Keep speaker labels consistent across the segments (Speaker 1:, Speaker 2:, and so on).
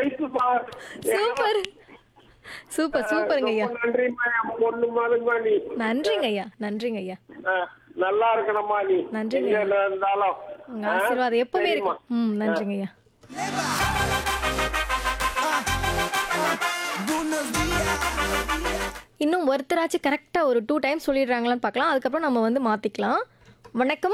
Speaker 1: வயசுமா
Speaker 2: super super சூப்பருங்க ஐயா
Speaker 1: ரொம்ப நன்றிம்மா என் பொண்ணு மாதிரிமா நீ
Speaker 2: நன்றிங்க ஐயா நன்றிங்க ஐயா
Speaker 1: ஆ, நல்லா இருக்கணும்மா நீ
Speaker 2: நன்றிங்க.
Speaker 1: எங்க இருந்தாலும்
Speaker 2: உங்க ஆசீர்வாதம் எப்பவுமே
Speaker 1: சரிம்மா.
Speaker 2: இருக்கும் ம் நன்றிங்க ஐயா இன்னும் ஒருத்தராச்சும் கரெக்டாக ஒரு டூ டைம்ஸ் சொல்லிடுறாங்களான்னு பார்க்கலாம் அதுக்கப்புறம் நம்ம வந்து மாற்றிக்கலாம் வணக்கம்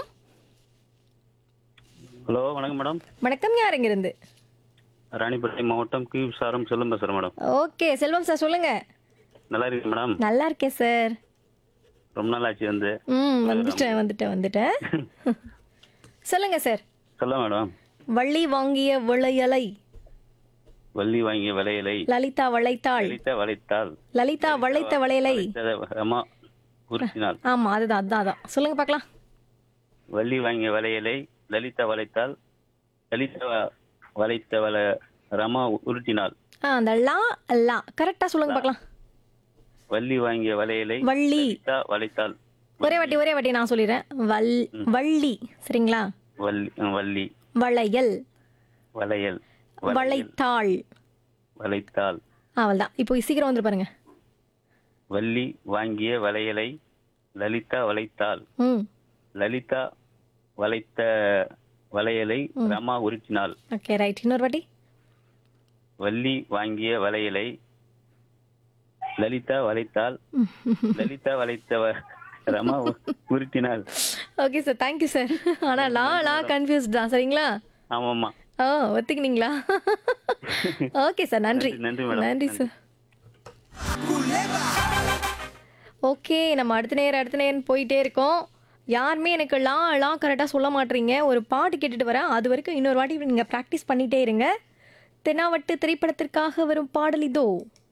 Speaker 3: ஹலோ வணக்கம் மேடம்
Speaker 2: வணக்கம் யார் இருந்து
Speaker 3: ராணிப்பேட்டை மாவட்டம் கி சாரம் செல்லும் பேசுகிறேன் மேடம்
Speaker 2: ஓகே செல்வம் சார் சொல்லுங்க
Speaker 3: நல்லா இருக்கு மேடம்
Speaker 2: நல்லா இருக்கேன் சார்
Speaker 3: ரொம்ப நாள் ஆச்சு வந்து
Speaker 2: ம் வந்துட்டேன் வந்துட்டேன் வந்துட்டேன் சொல்லுங்க சார்
Speaker 3: சொல்ல மேடம்
Speaker 2: வள்ளி வாங்கிய விளையலை
Speaker 3: வள்ளி வாங்கிய விலையிலை
Speaker 2: லலிதா வளைத்தாள்
Speaker 3: லலிதா வளைத்தால்
Speaker 2: லலிதா வளைத்த வளையலை
Speaker 3: அம்மா உருத்தினாள்
Speaker 2: ஆமா அதுதான் அதான் அதான் சொல்லுங்க பார்க்கலாம்
Speaker 3: வள்ளி வாங்கிய வளையலை லலிதா வளைத்தால் லலிதா வ- வளைத்த வள ரமா உருட்டினாள்
Speaker 2: ஆ அந்த லா லா கரெக்டா சொல்லுங்க பார்க்கலாம்
Speaker 3: வள்ளி வாங்கிய வளையலை
Speaker 2: வள்ளி
Speaker 3: லலிதா வளைத்தாள்
Speaker 2: ஒரே வாட்டி ஒரே வாட்டி நான் சொல்லிடுறேன் வல் வள்ளி சரிங்களா
Speaker 3: வள்ளி அஹ், வள்ளி
Speaker 2: வளையல்
Speaker 3: வளையல் வளையல்
Speaker 2: வளைத்தாள்
Speaker 3: வளைத்தாள்
Speaker 2: அவள்தான் இப்போ சீக்கிரம் வந்து பாருங்க
Speaker 3: வள்ளி வாங்கிய வளையலை லலிதா வளைத்தாள்
Speaker 2: ம்
Speaker 3: லலிதா வளைத்த வளையலை ரமா உருட்டினாள்
Speaker 2: ஓகே ரைட் இன்னொரு வாட்டி
Speaker 3: வள்ளி வாங்கிய வளையலை லலிதா வளைத்தாள் லலிதா வளைத்த வ- ரமா உ- உருட்டினாள்
Speaker 2: ஓகே சார் தேங்க்யூ சார் ஆனா லா லா கன்ஃபியூஸ் தான் சரிங்களா
Speaker 3: ஆமாம்மா
Speaker 2: ஆ ஒத்துக்கினீங்களா ஓகே சார் நன்றி
Speaker 3: நன்றி, நன்றி மேடம்.
Speaker 2: நன்றி சார் ஓகே நம்ம அடுத்த நேரம் அடுத்த நேரம் போயிட்டே இருக்கோம் யாருமே எனக்கு லா லா கரெக்டாக சொல்ல மாட்டீங்க ஒரு பாட்டு கேட்டுட்டு வரேன் அது வரைக்கும் இன்னொரு வாட்டி நீங்கள் ப்ராக்டிஸ் பண்ணிட்டே இருங்க தென்னாவட்டு திரைப்படத்திற்காக வரும் பாடல் இதோ